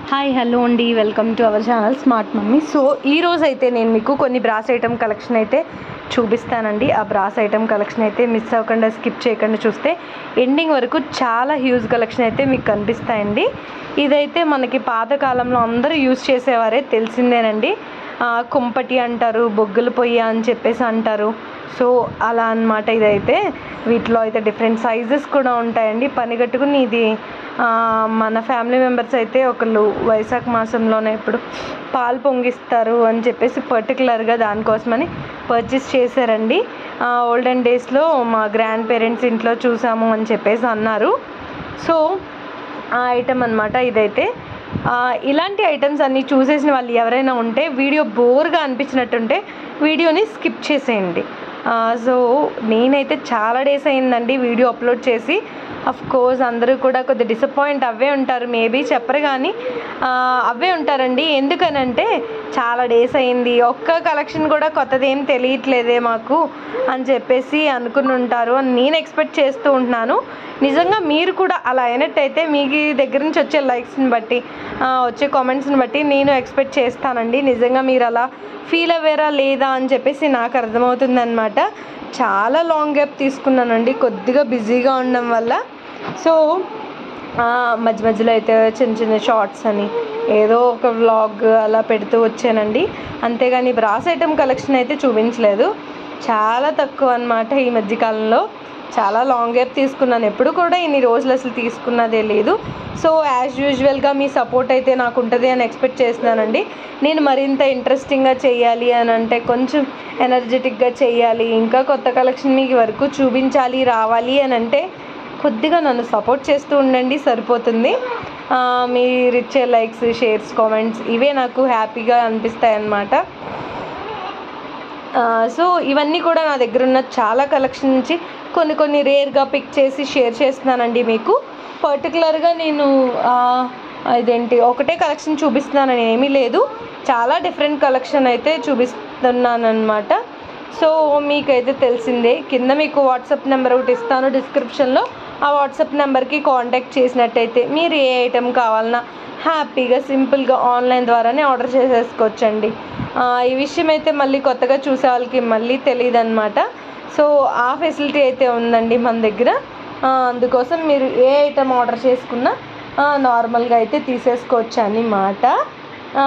hi hello అండి welcome to our channel smart mummy so ఈ రోజు అయితే నేను మీకు కొన్ని బ్రాస్ ఐటమ్ కలెక్షన్ అయితే చూపిస్తానండి ఆ బ్రాస్ ఐటమ్ కలెక్షన్ అయితే మిస్ అవ్వకుండా స్కిప్ చేయకుండా చూస్తే ఎండింగ్ వరకు చాలా హ్యూజ్ కలెక్షన్ అయితే మీకు కనిపిస్తాయండి ఇదైతే మనకి పాతకాలంలో అందరూ యూజ్ చేసేవారే తెలిసిందేనండి ఆ, కుంపటి అంటారు బొగ్గుల పొయ్యి అని చెప్పేసి అంటారు సో అలా అన్నమాట ఇదైతే వీటిలో అయితే డిఫరెంట్ సైజెస్ కూడా ఉంటాయండి పని కట్టుకుని ఇది ఆ, మన ఫ్యామిలీ మెంబర్స్ అయితే ఒకళ్ళు వైశాఖ మాసంలోనే ఇప్పుడు పాలు పొంగిస్తారు అని చెప్పేసి పర్టికులర్గా దానికోసమని పర్చేస్ చేశారండి ఓల్డెన్ డేస్లో మా గ్రాండ్ పేరెంట్స్ ఇంట్లో చూసాము అని చెప్పేసి అన్నారు సో ఆ ఐటమ్ అనమాట ఇదైతే ఆ, ఇలాంటి ఐటమ్స్ అన్నీ చూసేసిన వాళ్ళు ఎవరైనా ఉంటే వీడియో బోర్గా అనిపించినట్టుంటే వీడియోని స్కిప్ చేసేయండి సో నేనైతే చాలా డేస్ అయిందండి వీడియో అప్లోడ్ చేసి అఫ్ కోర్స్ అందరూ కూడా కొద్ది డిసప్పాయింట్ అవే ఉంటారు మేబీ చెప్పరు కానీ ఆ, అవే ఉంటారండి ఎందుకనంటే చాలా డేస్ అయింది ఒక్క కలెక్షన్ కూడా కొత్తది ఏం తెలియట్లేదే మాకు అని చెప్పేసి అనుకుని ఉంటారు అని నేను ఎక్స్పెక్ట్ చేస్తూ ఉంటున్నాను నిజంగా మీరు కూడా అలా అయినట్టయితే మీకు దగ్గర నుంచి వచ్చే లైక్స్ని బట్టి ఆ, వచ్చే కామెంట్స్ని బట్టి నేను ఎక్స్పెక్ట్ చేస్తానండి నిజంగా మీరు అలా ఫీల్ అవ్వారా లేదా అని చెప్పేసి నాకు అర్థమవుతుంది అనమాట చాలా లాంగ్ గ్యాప్ తీసుకున్నానండి కొద్దిగా బిజీగా ఉండడం వల్ల సో ఆ, మధ్య మధ్యలో అయితే చిన్న చిన్న షార్ట్స్ అని ఏదో ఒక వ్లాగ్ అలా పెడుతూ వచ్చానండి అంతేగాని బ్రాస్ ఐటమ్ కలెక్షన్ అయితే చూపించలేదు చాలా తక్కువ అనమాట ఈ మధ్యకాలంలో చాలా లాంగ్ గ్యాప్ తీసుకున్నాను ఎప్పుడు కూడా ఇన్ని రోజులు అసలు తీసుకున్నదే లేదు సో యాజ్ యూజువల్గా మీ సపోర్ట్ అయితే నాకు ఉంటుంది అని ఎక్స్పెక్ట్ చేస్తున్నానండి నేను మరింత ఇంట్రెస్టింగ్గా చేయాలి అని అంటే కొంచెం ఎనర్జెటిక్గా చేయాలి ఇంకా కొత్త కలెక్షన్ మీకు వరకు చూపించాలి రావాలి అని అంటే కొద్దిగా నన్ను సపోర్ట్ చేస్తూ ఉండండి సరిపోతుంది ఆ, మీరు ఇచ్చే లైక్స్ షేర్స్ కామెంట్స్ ఇవే నాకు హ్యాపీగా అనిపిస్తాయి అన్నమాట ఆ, సో ఇవన్నీ కూడా నా దగ్గర ఉన్న చాలా కలెక్షన్ నుంచి కొన్ని కొన్ని రేర్గా పిక్ చేసి షేర్ చేస్తున్నానండి మీకు పర్టికులర్గా నేను ఆ, ఇదేంటి ఒకటే కలెక్షన్ చూపిస్తున్నానని ఏమీ లేదు చాలా డిఫరెంట్ కలెక్షన్ అయితే చూపిస్తున్నాను అనమాట సో మీకైతే తెలిసిందే కింద మీకు వాట్సాప్ నెంబర్ ఒకటి ఇస్తాను డిస్క్రిప్షన్లో ఆ వాట్సాప్ నెంబర్కి కాంటాక్ట్ చేసినట్టయితే మీరు ఏ ఐటెం కావాలన్నా హ్యాపీగా సింపుల్గా ఆన్లైన్ ద్వారానే ఆర్డర్ చేసేసుకోవచ్చండి ఆ, ఈ విషయం అయితే మళ్ళీ కొత్తగా చూసే వాళ్ళకి మళ్ళీ తెలియదు అనమాట సో ఆ ఫెసిలిటీ అయితే ఉందండి మన దగ్గర ఆ, అందుకోసం మీరు ఏ ఐటెం ఆర్డర్ చేసుకున్నా నార్మల్గా అయితే తీసేసుకోవచ్చు అన్నమాట ఆ,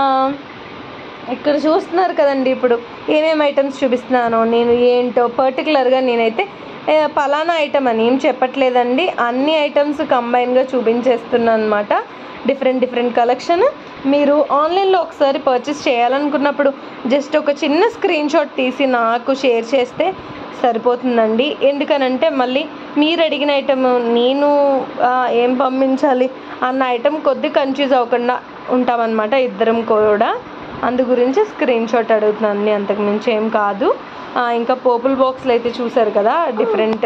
ఇక్కడ చూస్తున్నారు కదండి ఇప్పుడు ఏమేమి ఐటమ్స్ చూపిస్తున్నానో నేను ఏంటో పర్టికులర్గా నేనైతే ఏ, పలానా ఐటమ్ అని ఏం చెప్పట్లేదండి అన్ని ఐటమ్స్ కంబైన్గా చూపించేస్తున్నాను అనమాట డిఫరెంట్ డిఫరెంట్ కలెక్షన్ మీరు ఆన్లైన్లో ఒకసారి పర్చేస్ చేయాలనుకున్నప్పుడు జస్ట్ ఒక చిన్న స్క్రీన్ షాట్ తీసి నాకు షేర్ చేస్తే సరిపోతుందండి ఎందుకనంటే మళ్ళీ మీరు అడిగిన ఐటమ్ నేను ఆ, ఏం పంపించాలి అన్న ఐటమ్ కొద్ది కన్ఫ్యూజ్ అవ్వకుండా ఉంటామన్నమాట ఇద్దరం కూడా అందు గురించి స్క్రీన్ షాట్ అడుగుతున్నాను అంతకు మించి ఏం కాదు ఆ, ఇంకా పోపుల్ బాక్స్లు అయితే చూసారు కదా డిఫరెంట్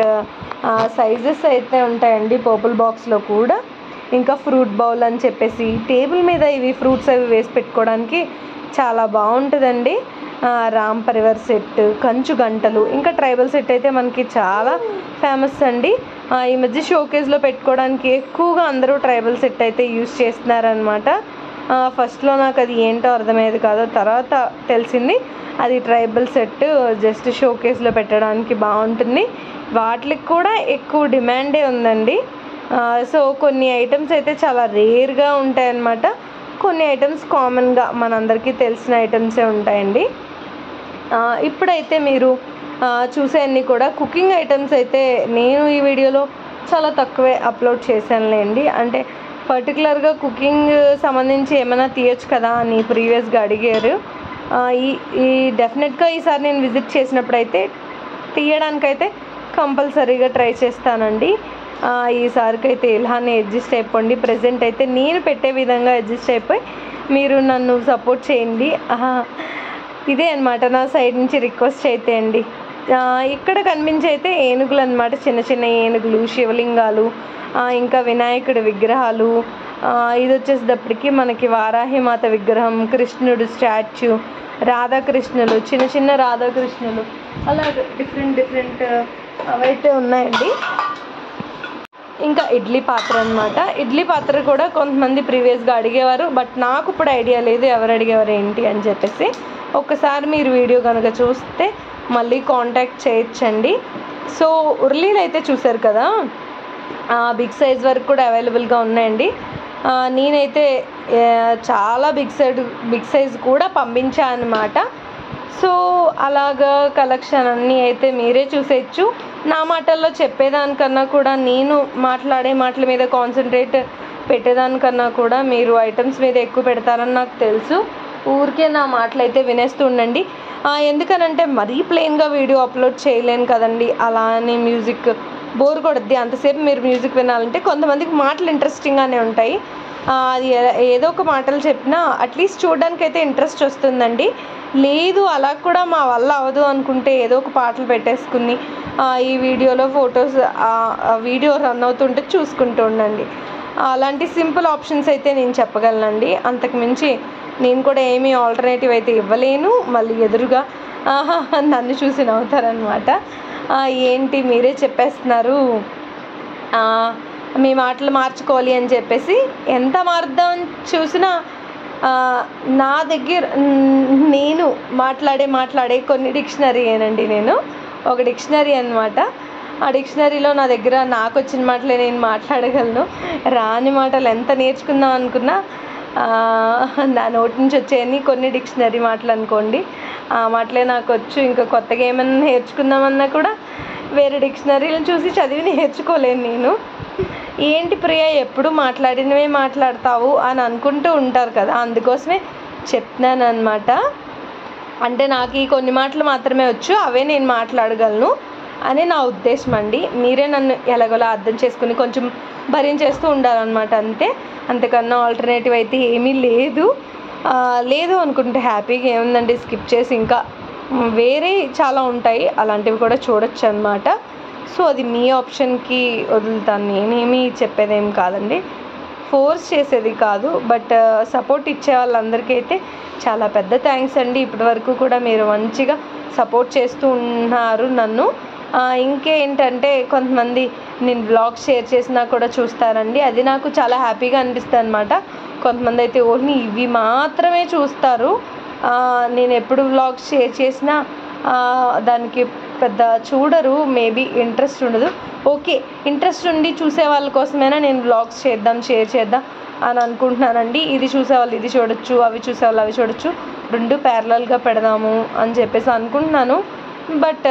సైజెస్ అయితే ఉంటాయండి పోపుల్ బాక్స్లో కూడా ఇంకా ఫ్రూట్ బౌల్ అని చెప్పేసి టేబుల్ మీద ఇవి ఫ్రూట్స్ అవి వేసి పెట్టుకోవడానికి చాలా బాగుంటుందండి ఆ, రామ్ పరివర్ సెట్ కంచు గంటలు ఇంకా ట్రైబల్ సెట్ అయితే మనకి చాలా ఫేమస్ అండి ఆ, ఈ మధ్య షోకేజ్లో పెట్టుకోవడానికి ఎక్కువగా అందరూ ట్రైబల్ సెట్ అయితే యూస్ చేస్తున్నారనమాట ఫస్ట్లో నాకు అది ఏంటో అర్థమయ్యేది కాదు తర్వాత తెలిసింది అది ట్రైబల్ సెట్ జస్ట్ షోకేస్లో పెట్టడానికి బాగుంటుంది వాటికి కూడా ఎక్కువ డిమాండే ఉందండి ఆ, సో కొన్ని ఐటమ్స్ అయితే చాలా రేర్గా ఉంటాయన్నమాట కొన్ని ఐటమ్స్ కామన్గా మనందరికీ తెలిసిన ఐటమ్సే ఉంటాయండి ఆ, ఇప్పుడైతే మీరు ఆ, చూసే అన్ని కూడా కుకింగ్ ఐటమ్స్ అయితే నేను ఈ వీడియోలో చాలా తక్కువే అప్లోడ్ చేశానులేండి అంటే పర్టికులర్గా కుకింగ్ సంబంధించి ఏమైనా తీయొచ్చు కదా అని ప్రీవియస్గా అడిగారు ఆ, ఈ ఈ డెఫినెట్గా ఈసారి నేను విజిట్ చేసినప్పుడైతే తీయడానికైతే కంపల్సరీగా ట్రై చేస్తానండి ఆ, ఈసారికి అయితే ఇలానే అడ్జస్ట్ అయిపోండి ప్రజెంట్ అయితే నేను పెట్టే విధంగా అడ్జస్ట్ అయిపోయి మీరు నన్ను సపోర్ట్ చేయండి ఆహా, ఇదే అనమాట నా సైడ్ నుంచి రిక్వెస్ట్ అయితే అండి ఆ, ఇక్కడ కనిపించే అయితే ఏనుగులు అనమాట చిన్న చిన్న ఏనుగులు శివలింగాలు ఆ, ఇంకా వినాయకుడి విగ్రహాలు ఆ, ఇది వచ్చేసేటప్పటికి మనకి వారాహిమాత విగ్రహం కృష్ణుడు స్టాచ్యూ రాధాకృష్ణులు చిన్న చిన్న రాధాకృష్ణులు అలా డిఫరెంట్ డిఫరెంట్ అవైతే ఉన్నాయండి ఇంకా ఇడ్లీ పాత్ర అనమాట ఇడ్లీ పాత్ర కూడా కొంతమంది ప్రీవియస్గా అడిగేవారు బట్ నాకు ఇప్పుడు ఐడియా లేదు ఎవరు అడిగేవారు ఏంటి అని చెప్పేసి ఒక్కసారి మీరు వీడియో కనుక చూస్తే మళ్ళీ కాంటాక్ట్ చేయొచ్చండి సో ఉర్లీలు అయితే చూసారు కదా బిగ్ సైజ్ వరకు కూడా అవైలబుల్గా ఉన్నాయండి ఆ, నేనైతే ఆ, చాలా బిగ్ సైజ్ బిగ్ సైజ్ కూడా పంపించాను అనమాట సో అలాగా కలెక్షన్ అన్నీ అయితే మీరే చూసేయచ్చు నా మాటల్లో చెప్పేదానికన్నా కూడా నేను మాట్లాడే మాటల మీద కాన్సన్ట్రేట్ పెట్టేదానికన్నా కూడా మీరు ఐటమ్స్ మీద ఎక్కువ పెడతారని నాకు తెలుసు ఊరికే నా మాటలు అయితే వినేస్తూ ఉండండి ఆ, ఎందుకనంటే మరీ ప్లెయిన్గా వీడియో అప్లోడ్ చేయలేను కదండి అలా అని మ్యూజిక్ బోర్ కొడుద్ది అంతసేపు మీరు మ్యూజిక్ వినాలంటే కొంతమందికి మాటలు ఇంట్రెస్టింగ్గానే ఉంటాయి ఆ, అది ఏ- ఏదో ఒక మాటలు చెప్పినా అట్లీస్ట్ చూడడానికి అయితే ఇంట్రెస్ట్ వస్తుందండి లేదు అలా కూడా మా వల్ల అవ్వదు అనుకుంటే ఏదో ఒక పాటలు పెట్టేసుకుని ఆ, ఈ వీడియోలో ఫొటోస్ వీడియో రన్ అవుతుంటే చూసుకుంటూ ఉండండి అలాంటి సింపుల్ ఆప్షన్స్ అయితే నేను చెప్పగలనండి అంతకు మించి నేను కూడా ఏమీ ఆల్టర్నేటివ్ అయితే ఇవ్వలేను మళ్ళీ ఎదురుగా ఆహా నన్ను చూసి నవ్వుతారనమాట ఆ, ఏంటి మీరే చెప్పేస్తున్నారు ఆ, మీ మాటలు మార్చుకోవాలి అని చెప్పేసి ఎంత మారుద్దాం చూసినా ఆ, నా దగ్గర న్- నేను మాట్లాడే మాట్లాడే కొన్ని డిక్షనరీ ఏనండి నేను ఒక డిక్షనరీ అన్నమాట ఆ డిక్షనరీలో నా దగ్గర నాకు వచ్చిన మాటలే నేను మాట్లాడగలను రాని మాటలు ఎంత నేర్చుకుందాం అనుకున్నా ఆ, నా నోటి నుంచి వచ్చేయని కొన్ని డిక్షనరీ మాటలు అనుకోండి ఆ మాటలే నాకు వచ్చు ఇంకా కొత్తగా ఏమైనా నేర్చుకుందామన్నా కూడా వేరే డిక్షనరీలను చూసి చదివి నేర్చుకోలేను నేను ఏంటి ప్రియ ఎప్పుడు మాట్లాడినవే మాట్లాడతావు అని అనుకుంటూ ఉంటారు కదా అందుకోసమే చెప్తున్నాను అనమాట అంటే నాకు ఈ కొన్ని మాటలు మాత్రమే వచ్చు అవే నేను మాట్లాడగలను అని నా ఉద్దేశం అండి మీరే నన్ను ఎలాగోలా అర్థం చేసుకుని కొంచెం భరించేస్తూ ఉండాలన్నమాట అంతే అంతకన్నా ఆల్టర్నేటివ్ అయితే ఏమీ లేదు ఆ, లేదు అనుకుంటే హ్యాపీగా ఏముందండి స్కిప్ చేసి ఇంకా మ్, వేరే చాలా ఉంటాయి అలాంటివి కూడా చూడొచ్చు అనమాట సో అది మీ ఆప్షన్కి వదులుతాను నేనేమి చెప్పేదేం కాదండి ఫోర్స్ చేసేది కాదు బట్ సపోర్ట్ ఇచ్చే వాళ్ళందరికీ అయితే చాలా పెద్ద థ్యాంక్స్ అండి ఇప్పటి వరకు కూడా మీరు మంచిగా సపోర్ట్ చేస్తూ ఉన్నారు నన్ను ఆ, ఇంకేంటంటే కొంతమంది నేను బ్లాగ్స్ షేర్ చేసినా కూడా చూస్తారండి అది నాకు చాలా హ్యాపీగా అనిపిస్తుంది అనమాట కొంతమంది అయితే ఓన్లీ ఇవి మాత్రమే చూస్తారు ఆ, నేను ఎప్పుడు వ్లాగ్స్ షేర్ చేసినా ఆ, దానికి పెద్ద చూడరు మేబీ ఇంట్రెస్ట్ ఉండదు ఓకే ఇంట్రెస్ట్ ఉండి చూసే వాళ్ళ కోసమైనా నేను వ్లాగ్స్ చేద్దాం షేర్ చేద్దాం అని అనుకుంటున్నానండి ఇది చూసేవాళ్ళు ఇది చూడొచ్చు అవి చూసేవాళ్ళు అవి చూడొచ్చు రెండు ప్యారలల్గా పెడదాము అని చెప్పేసి అనుకుంటున్నాను బట్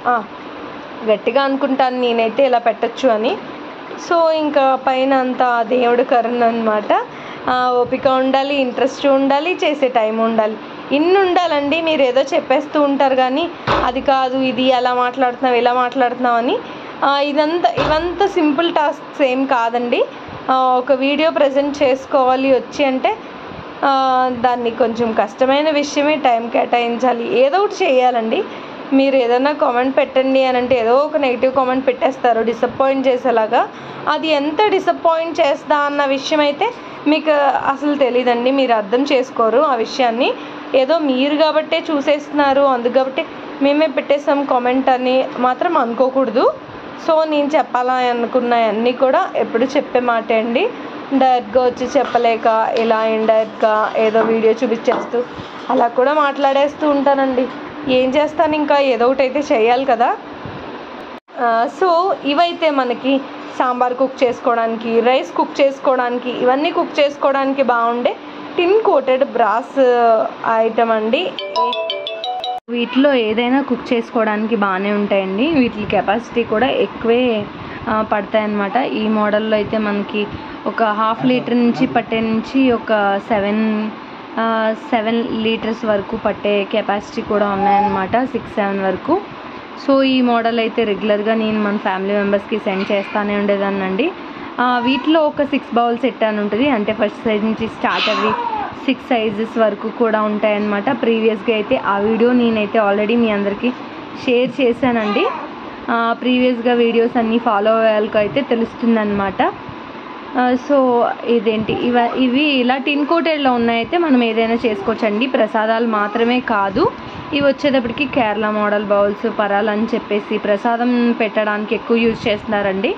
గట్టిగా అనుకుంటాను నేనైతే ఇలా పెట్టచ్చు అని సో ఇంకా పైన అంతా దేవుడు కరుణ అనమాట ఓపిక ఉండాలి ఇంట్రెస్ట్ ఉండాలి చేసే టైం ఉండాలి ఇన్ని ఉండాలండి మీరు ఏదో చెప్పేస్తూ ఉంటారు కానీ అది కాదు ఇది ఎలా మాట్లాడుతున్నావు ఇలా మాట్లాడుతున్నావు అని ఆ, ఇదంతా ఇవంతా సింపుల్ టాస్క్స్ ఏం కాదండి ఆ, ఒక వీడియో ప్రజెంట్ చేసుకోవాలి వచ్చి అంటే ఆ, దాన్ని కొంచెం కష్టమైన విషయమే టైం కేటాయించాలి ఏదో ఒకటి చేయాలండి మీరు ఏదైనా కామెంట్ పెట్టండి అని అంటే ఏదో ఒక నెగిటివ్ కామెంట్ పెట్టేస్తారు డిసప్పాయింట్ చేసేలాగా అది ఎంత డిసప్పాయింట్ చేస్తా అన్న విషయం అయితే మీకు అసలు తెలియదండి మీరు అర్థం చేసుకోరు ఆ విషయాన్ని ఏదో మీరు కాబట్టే చూసేస్తున్నారు అందుకు కాబట్టి మేమే పెట్టేసాం కామెంట్ అని మాత్రం అనుకోకూడదు సో నేను చెప్పాలా అనుకున్న అన్నీ కూడా ఎప్పుడు చెప్పే మాటే అండి డైరెక్ట్గా వచ్చి చెప్పలేక ఇలా ఇండైరెక్ట్గా ఏదో వీడియో చూపించేస్తూ అలా కూడా మాట్లాడేస్తూ ఉంటానండి ఏం చేస్తాను ఇంకా ఏదో ఒకటి అయితే చేయాలి కదా ఆ, సో ఇవైతే మనకి సాంబార్ కుక్ చేసుకోవడానికి రైస్ కుక్ చేసుకోవడానికి ఇవన్నీ కుక్ చేసుకోవడానికి బాగుండే టిన్ కోటెడ్ బ్రాస్ ఐటమ్ అండి వీటిలో ఏదైనా కుక్ చేసుకోవడానికి బాగానే ఉంటాయండి వీటి కెపాసిటీ కూడా ఎక్కువే పడతాయి అన్నమాట ఈ మోడల్లో అయితే మనకి ఒక హాఫ్ లీటర్ నుంచి పట్టే నుంచి ఒక సెవెన్ సెవెన్ లీటర్స్ వరకు పట్టే కెపాసిటీ కూడా ఉన్నాయన్నమాట సిక్స్ సెవెన్ వరకు సో ఈ మోడల్ అయితే రెగ్యులర్గా నేను మన ఫ్యామిలీ మెంబర్స్కి సెండ్ చేస్తానే ఉండేదాన్నండి ఆ, వీటిలో ఒక సిక్స్ బౌల్ సెట్ అని ఉంటుంది అంటే ఫస్ట్ సైజ్ నుంచి స్టార్ట్ అవి సిక్స్ సైజెస్ వరకు కూడా ఉంటాయన్నమాట ప్రీవియస్గా అయితే ఆ వీడియో నేనైతే ఆల్రెడీ మీ అందరికీ షేర్ చేశానండి ప్రీవియస్గా వీడియోస్ అన్నీ ఫాలో అయ్యే వాళ్ళకి అయితే తెలుస్తుందన్నమాట ఆ, సో ఇదేంటి ఇవ ఇవి ఇలా టిన్ కోటెడ్లో ఉన్నాయైతే మనం ఏదైనా చేసుకోవచ్చండి ప్రసాదాలు మాత్రమే కాదు ఇవి వచ్చేటప్పటికి కేరళ మోడల్ బౌల్స్ పరాలు అని చెప్పేసి ప్రసాదం పెట్టడానికి ఎక్కువ యూజ్ చేస్తున్నారండి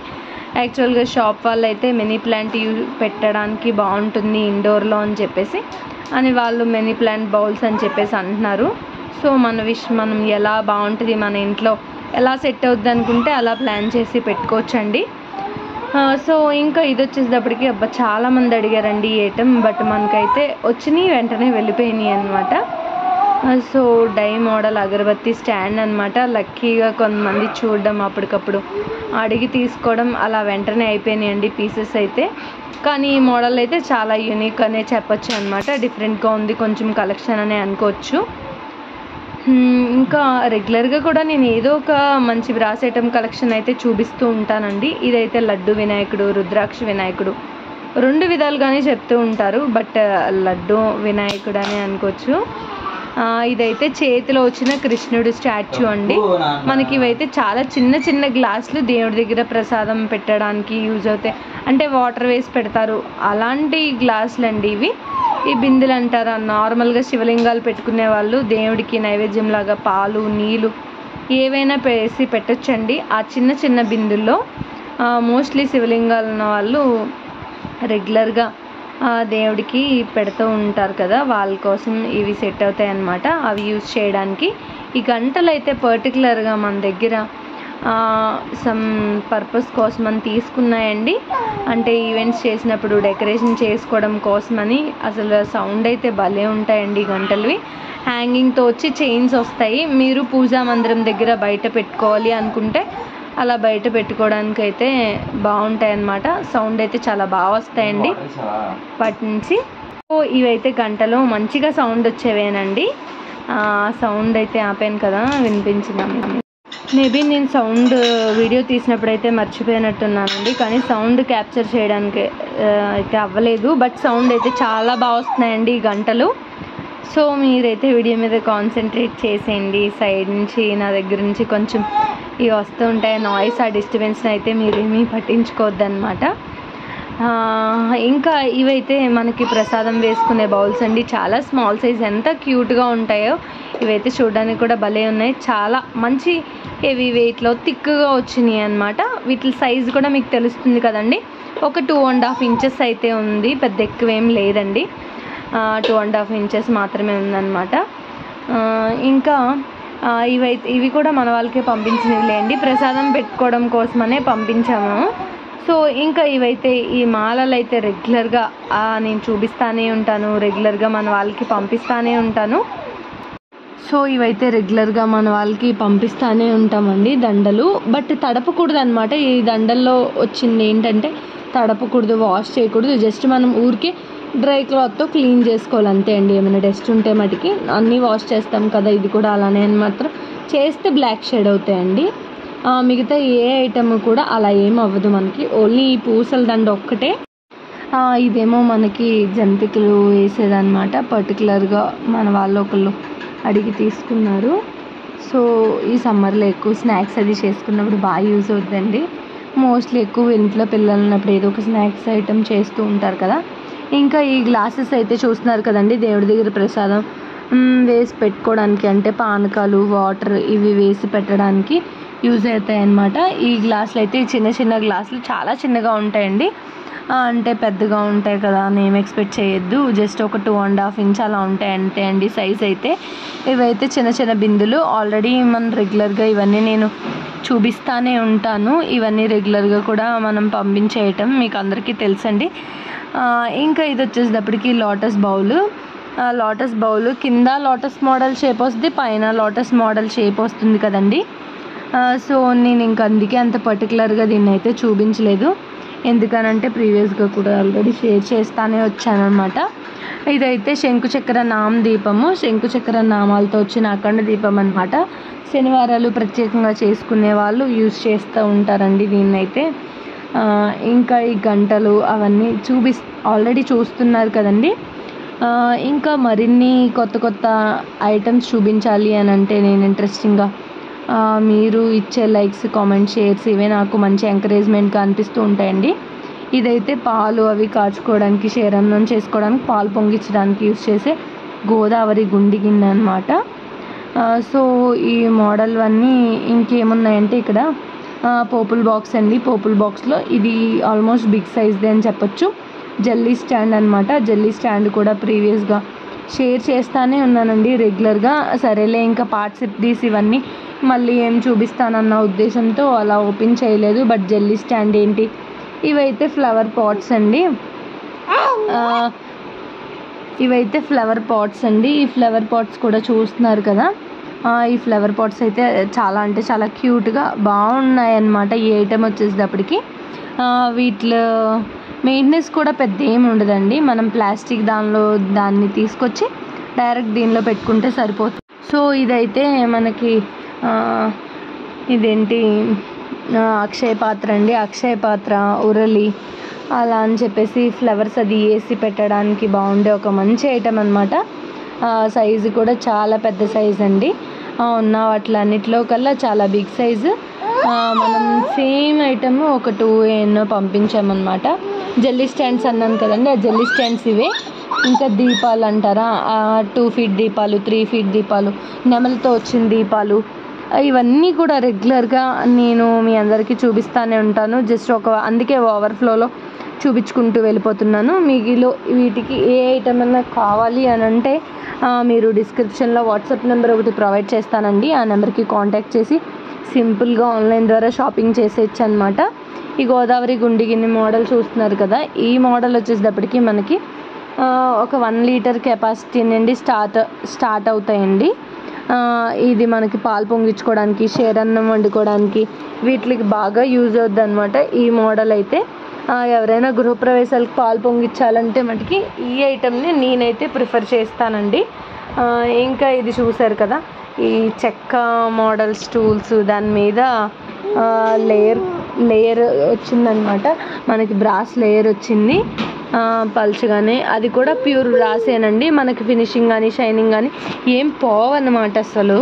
యాక్చువల్గా షాప్ వాళ్ళు అయితే మనీ ప్లాంట్ యూ పెట్టడానికి బాగుంటుంది ఇండోర్లో అని చెప్పేసి అని వాళ్ళు మనీ ప్లాంట్ బౌల్స్ అని చెప్పేసి అంటున్నారు సో మన విష్ మనం ఎలా బాగుంటుంది మన ఇంట్లో ఎలా సెట్ అవుద్ది అనుకుంటే అలా ప్లాన్ చేసి పెట్టుకోవచ్చండి ఆ, సో ఇంకా ఇది వచ్చేటప్పటికి అబ్బా చాలా మంది అడిగారండి ఈ ఐటమ్ బట్ మనకైతే వచ్చినాయి వెంటనే వెళ్ళిపోయినాయి అనమాట సో డై మోడల్ అగరబత్తి స్టాండ్ అనమాట లక్కీగా కొంతమంది చూడడం అప్పటికప్పుడు అడిగి తీసుకోవడం అలా వెంటనే అయిపోయినాయండి పీసెస్ అయితే కానీ ఈ మోడల్ అయితే చాలా యూనిక్ అనే చెప్పొచ్చు అనమాట డిఫరెంట్గా ఉంది కొంచెం కలెక్షన్ అనే అనుకోవచ్చు మ్మ్, ఇంకా రెగ్యులర్గా కూడా నేను ఏదో ఒక మంచి బ్రాస్ ఐటమ్ కలెక్షన్ అయితే చూపిస్తూ ఉంటానండి ఇదైతే లడ్డు వినాయకుడు రుద్రాక్ష వినాయకుడు రెండు విధాలుగానే చెప్తూ ఉంటారు బట్ లడ్డు వినాయకుడు అని అనుకోవచ్చు ఆ, ఇదైతే చేతిలో వచ్చిన కృష్ణుడు స్టాచ్యూ అండి మనకి ఇవైతే చాలా చిన్న చిన్న గ్లాసులు దేవుడి దగ్గర ప్రసాదం పెట్టడానికి యూజ్ అవుతాయి అంటే వాటర్ వేసి పెడతారు అలాంటి గ్లాసులు అండి ఇవి ఈ బిందెలు అంటారా నార్మల్గా శివలింగాలు పెట్టుకునే వాళ్ళు దేవుడికి నైవేద్యం లాగా పాలు నీళ్ళు ఏవైనా వేసి పెట్టొచ్చండి ఆ చిన్న చిన్న బిందుల్లో మోస్ట్లీ శివలింగాలు ఉన్న వాళ్ళు రెగ్యులర్గా ఆ దేవుడికి పెడుతూ ఉంటారు కదా వాళ్ళ కోసం ఇవి సెట్ అవుతాయి అన్నమాట అవి యూజ్ చేయడానికి ఈ గంటలు అయితే పర్టికులర్గా మన దగ్గర సమ్ పర్పస్ కోసం అని తీసుకున్నాయండి అంటే ఈవెంట్స్ చేసినప్పుడు డెకరేషన్ చేసుకోవడం కోసమని అసలు సౌండ్ అయితే భలే ఉంటాయండి ఈ గంటలవి హ్యాంగింగ్తో వచ్చి చైన్స్ వస్తాయి మీరు పూజా మందిరం దగ్గర బయట పెట్టుకోవాలి అనుకుంటే అలా బయట పెట్టుకోవడానికి అయితే బాగుంటాయి అన్నమాట సౌండ్ అయితే చాలా బాగా వస్తాయండి వాటి నుంచి సో ఇవైతే గంటలో మంచిగా సౌండ్ వచ్చేవేనండి సౌండ్ అయితే ఆపాను కదా వినిపించింది మేబీ నేను సౌండ్ వీడియో తీసినప్పుడు అయితే మర్చిపోయినట్టున్నానండి కానీ సౌండ్ క్యాప్చర్ చేయడానికి ఆ, అయితే అవ్వలేదు బట్ సౌండ్ అయితే చాలా బాగా వస్తున్నాయండి ఈ గంటలు సో మీరైతే వీడియో మీద కాన్సన్ట్రేట్ చేసేయండి సైడ్ నుంచి నా దగ్గర నుంచి కొంచెం ఇవి వస్తూ ఉంటాయి నాయిస్ ఆ డిస్టర్బెన్స్ని అయితే మీరేమీ పట్టించుకోవద్దు అనమాట ఇంకా ఇవైతే మనకి ప్రసాదం వేసుకునే బౌల్స్ అండి చాలా స్మాల్ సైజ్ ఎంత క్యూట్గా ఉంటాయో ఇవైతే చూడడానికి కూడా భలే ఉన్నాయి చాలా మంచి హెవీ వెయిట్లో థిక్గా వచ్చినాయి అనమాట వీటి సైజ్ కూడా మీకు తెలుస్తుంది కదండి ఒక టూ అండ్ హాఫ్ ఇంచెస్ అయితే ఉంది పెద్ద ఎక్కువ ఏం లేదండి టూ అండ్ హాఫ్ ఇంచెస్ మాత్రమే ఉందన్నమాట ఆ, ఇంకా ఆ, ఇవైతే ఇవి కూడా మన వాళ్ళకే పంపించినవి లేండి ప్రసాదం పెట్టుకోవడం కోసమనే పంపించాము సో ఇంకా ఇవైతే ఈ మాలలు అయితే రెగ్యులర్గా ఆ, నేను చూపిస్తానే ఉంటాను రెగ్యులర్గా మన వాళ్ళకి పంపిస్తానే ఉంటాను సో ఇవైతే రెగ్యులర్గా మన వాళ్ళకి పంపిస్తానే ఉంటామండి దండలు బట్ తడపకూడదు అనమాట ఈ దండల్లో వచ్చింది ఏంటంటే తడపకూడదు వాష్ చేయకూడదు జస్ట్ మనం ఊరికే డ్రై క్లాత్తో క్లీన్ చేసుకోవాలి అంతే అండి ఏమైనా డస్ట్ ఉంటే మటుకి అన్నీ వాష్ చేస్తాం కదా ఇది కూడా అలానే అని మాత్రం చేస్తే బ్లాక్ షేడ్ అవుతాయండి ఆ, మిగతా ఏ ఐటమ్ కూడా అలా ఏం అవ్వదు మనకి ఓన్లీ ఈ పూసల దండ ఒక్కటే ఆ, ఇదేమో మనకి జంతికలు వేసేదన్నమాట పర్టికులర్గా మన వాళ్ళు ఒకళ్ళు అడిగి తీసుకున్నారు సో ఈ సమ్మర్లో ఎక్కువ స్నాక్స్ అది చేసుకున్నప్పుడు బాగా యూజ్ అవుతుందండి మోస్ట్లీ ఎక్కువ ఇంట్లో పిల్లలు ఉన్నప్పుడు ఏదో ఒక స్నాక్స్ ఐటమ్ చేస్తూ ఉంటారు కదా ఇంకా ఈ గ్లాసెస్ అయితే చూస్తున్నారు కదండి దేవుడి దగ్గర ప్రసాదం మ్, వేసి పెట్టుకోవడానికి అంటే పానకాలు వాటర్ ఇవి వేసి పెట్టడానికి యూజ్ అవుతాయి అన్నమాట ఈ గ్లాసులు అయితే ఈ చిన్న చిన్న గ్లాసులు చాలా చిన్నగా ఉంటాయండి ఆ, అంటే పెద్దగా ఉంటాయి కదా అని ఏం ఎక్స్పెక్ట్ చేయొద్దు జస్ట్ ఒక టూ అండ్ హాఫ్ ఇంచ్ అలా ఉంటాయి అంతే అండి సైజ్ అయితే ఇవైతే చిన్న చిన్న బిందులు ఆల్రెడీ మనం రెగ్యులర్గా ఇవన్నీ నేను చూపిస్తానే ఉంటాను ఇవన్నీ రెగ్యులర్గా కూడా మనం పంపించేయటం మీకు అందరికీ తెలుసండి ఆ, ఇంకా ఇది వచ్చేటప్పటికి లోటస్ బౌల్ లోటస్ బౌల్ కింద లోటస్ మోడల్ షేప్ వస్తుంది పైన లోటస్ మోడల్ షేప్ వస్తుంది కదండి ఆ, సో నేను ఇంక అందుకే అంత పర్టికులర్గా దీన్ని అయితే చూపించలేదు ఎందుకనంటే ప్రీవియస్గా కూడా ఆల్రెడీ షేర్ చేస్తానే వచ్చానమాట ఇదైతే శంకు చక్ర నామ దీపము శంకు చక్ర నామాలతో వచ్చిన అఖండ దీపం అనమాట శనివారాలు ప్రత్యేకంగా చేసుకునే వాళ్ళు యూజ్ చేస్తూ ఉంటారండి దీన్నైతే ఆ, ఇంకా ఈ గంటలు అవన్నీ చూపిస్ ఆల్రెడీ చూస్తున్నారు కదండి ఆ, ఇంకా మరిన్ని కొత్త కొత్త ఐటమ్స్ చూపించాలి అని అంటే నేను ఇంట్రెస్టింగ్గా ఆ, మీరు ఇచ్చే లైక్స్ కామెంట్ షేర్స్ ఇవే నాకు మంచి ఎంకరేజ్మెంట్గా అనిపిస్తూ ఉంటాయండి ఇదైతే పాలు అవి కాచుకోవడానికి శేరన్నం చేసుకోవడానికి పాలు పొంగించడానికి యూస్ చేసే గోదావరి గుండి గిన్నె అనమాట సో ఈ మోడల్ అన్నీ ఇంకేమున్నాయంటే ఇక్కడ ఆ, పోపుల్ బాక్స్ అండి పోపుల్ బాక్స్లో ఇది ఆల్మోస్ట్ బిగ్ సైజ్దే అని చెప్పొచ్చు జల్లీ స్టాండ్ అనమాట జల్లీ స్టాండ్ కూడా ప్రీవియస్గా షేర్ చేస్తానే ఉన్నానండి రెగ్యులర్గా సరేలే ఇంకా పార్ట్స్ తీసి ఇవన్నీ మళ్ళీ ఏం చూపిస్తానన్న ఉద్దేశంతో అలా ఓపెన్ చేయలేదు బట్ జల్లీ స్టాండ్ ఏంటి ఇవైతే ఫ్లవర్ పాట్స్ అండి ఆ, ఇవైతే ఫ్లవర్ పాట్స్ అండి ఈ ఫ్లవర్ పాట్స్ కూడా చూస్తున్నారు కదా ఆ, ఈ ఫ్లవర్ పాట్స్ అయితే చాలా అంటే చాలా క్యూట్గా బాగున్నాయి అన్నమాట ఈ ఐటెం వచ్చేసేటప్పటికి ఆ, వీటిలో మెయింటెనెన్స్ కూడా పెద్ద ఏమి ఉండదండి మనం ప్లాస్టిక్ దానిలో దాన్ని తీసుకొచ్చి డైరెక్ట్ దీనిలో పెట్టుకుంటే సరిపోతుంది సో ఇదైతే మనకి ఆ, ఇదేంటి ఆ, అక్షయ పాత్ర అండి అక్షయ పాత్ర ఉరలి అలా అని చెప్పేసి ఫ్లవర్స్ అది వేసి పెట్టడానికి బాగుండే ఒక మంచి ఐటెం అనమాట సైజు కూడా చాలా పెద్ద సైజ్ అండి ఆ, ఉన్న వాటిలన్నిటిలో కల్లా చాలా బిగ్ సైజు మనం సేమ్ ఐటమ్ ఒక టూ ఎన్నో పంపించామన్నమాట జల్లీ స్టాండ్స్ అన్నాను కదండి ఆ జల్లీ స్టాండ్స్ ఇవే ఇంకా దీపాలు అంటారా టూ ఫీట్ దీపాలు త్రీ ఫీట్ దీపాలు నెమలతో వచ్చిన దీపాలు ఇవన్నీ కూడా రెగ్యులర్గా నేను మీ అందరికీ చూపిస్తానే ఉంటాను జస్ట్ ఒక అందుకే ఓవర్ఫ్లోలో చూపించుకుంటూ వెళ్ళిపోతున్నాను మీలో వీటికి ఏ ఐటమ్ అన్నా కావాలి అని అంటే ఆ, మీరు డిస్క్రిప్షన్లో వాట్సాప్ నెంబర్ ఒకటి ప్రొవైడ్ చేస్తానండి ఆ నెంబర్కి కాంటాక్ట్ చేసి సింపుల్గా ఆన్లైన్ ద్వారా షాపింగ్ చేసేయచ్చు అనమాట ఈ గోదావరి గుండి గిన్నె మోడల్ చూస్తున్నారు కదా ఈ మోడల్ వచ్చేటప్పటికి మనకి ఆ, ఒక వన్ లీటర్ కెపాసిటీ నుండి స్టార్ట్ స్టార్ట్ అవుతాయండి ఆ, ఇది మనకి పాలు పొంగించుకోవడానికి షేరన్నం వండుకోవడానికి వీటికి బాగా యూజ్ అవుద్ది అనమాట ఈ మోడల్ అయితే ఆ, ఎవరైనా గృహప్రవేశాలకు పాలు పొంగించాలంటే మటుకి ఈ ఐటెంని నేనైతే ప్రిఫర్ చేస్తానండి ఆ, ఇంకా ఇది చూసారు కదా ఈ చెక్క మోడల్ స్టూల్స్ దాని మీద లేయర్ లేయర్ వచ్చిందనమాట మనకి బ్రాస్ లేయర్ వచ్చింది ఆ, పల్చగానే అది కూడా ప్యూర్ బ్రాసేనండి మనకి ఫినిషింగ్ కానీ షైనింగ్ కానీ ఏం పోవన్నమాట అసలు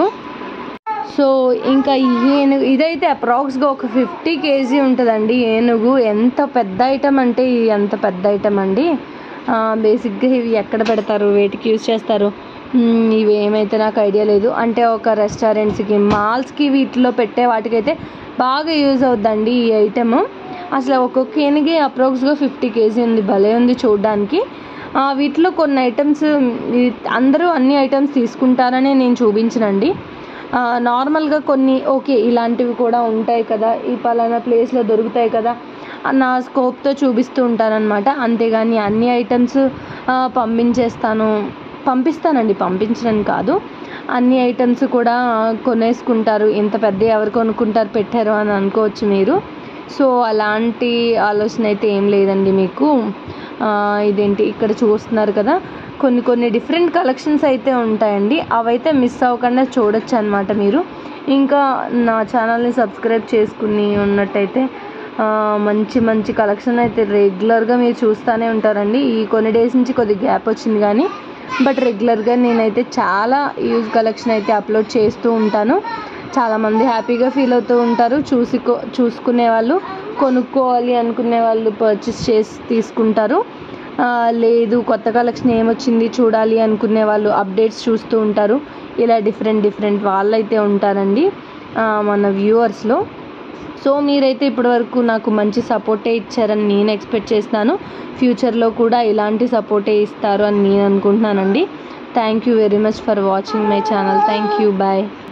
సో ఇంకా ఈ ఏనుగు ఇదైతే అప్రాక్స్గా ఒక ఫిఫ్టీ కేజీ ఉంటుందండి ఏనుగు ఎంత పెద్ద ఐటమ్ అంటే ఇది ఎంత పెద్ద ఐటమ్ అండి బేసిక్గా ఇవి ఎక్కడ పెడతారు వేటికి యూజ్ చేస్తారు మ్మ్, ఇవి ఏమైతే నాకు ఐడియా లేదు అంటే ఒక రెస్టారెంట్స్కి మాల్స్కి వీటిలో పెట్టే వాటికైతే బాగా యూజ్ అవుద్దండి ఈ ఐటమ్ అసలు ఒక్కొక్క ఏనుగే అప్రాక్స్గా ఫిఫ్టీ కేజీ ఉంది భలే ఉంది చూడడానికి ఆ, వీటిలో కొన్ని ఐటమ్స్ అందరూ అన్ని ఐటమ్స్ తీసుకుంటారని నేను చూపించనండి ఆ, నార్మల్గా కొన్ని ఓకే ఇలాంటివి కూడా ఉంటాయి కదా ఈ పలానా ప్లేస్లో దొరుకుతాయి కదా అన్న స్కోప్తో చూపిస్తూ ఉంటానన్నమాట అంతేగాని అన్ని ఐటమ్స్ పంపించేస్తాను పంపిస్తానండి పంపించడం కాదు అన్ని ఐటమ్స్ కూడా కొనేసుకుంటారు ఇంత పెద్ద ఎవరు కొనుక్కుంటారు పెట్టారు అని అనుకోవచ్చు మీరు సో అలాంటి ఆలోచన అయితే ఏం లేదండి మీకు ఆ, ఇదేంటి ఇక్కడ చూస్తున్నారు కదా కొన్ని కొన్ని డిఫరెంట్ కలెక్షన్స్ అయితే ఉంటాయండి అవైతే మిస్ అవ్వకుండా చూడొచ్చు అనమాట మీరు ఇంకా నా ఛానల్ని సబ్స్క్రైబ్ చేసుకుని ఉన్నట్టయితే ఆ, మంచి మంచి కలెక్షన్ అయితే రెగ్యులర్గా మీరు చూస్తూనే ఉంటారండి ఈ కొన్ని డేస్ నుంచి కొద్దిగా గ్యాప్ వచ్చింది కానీ బట్ రెగ్యులర్గా నేనైతే చాలా యూజ్ కలెక్షన్ అయితే అప్లోడ్ చేస్తూ ఉంటాను చాలామంది హ్యాపీగా ఫీల్ అవుతూ ఉంటారు చూసుకో చూసుకునే వాళ్ళు కొనుక్కోవాలి అనుకునే వాళ్ళు పర్చేస్ చేసి తీసుకుంటారు ఆ, లేదు కొత్త కలెక్షన్ ఏమొచ్చింది చూడాలి అనుకునే వాళ్ళు అప్డేట్స్ చూస్తూ ఉంటారు ఇలా డిఫరెంట్ డిఫరెంట్ వాళ్ళు అయితే ఉంటారండి ఆ, మన వ్యూవర్స్లో సో మీరైతే ఇప్పటివరకు నాకు మంచి సపోర్టే ఇచ్చారని నేను ఎక్స్పెక్ట్ చేస్తున్నాను ఫ్యూచర్లో కూడా ఇలాంటి సపోర్టే ఇస్తారు అని నేను అనుకుంటున్నానండి thank you very much for watching my channel thank you bye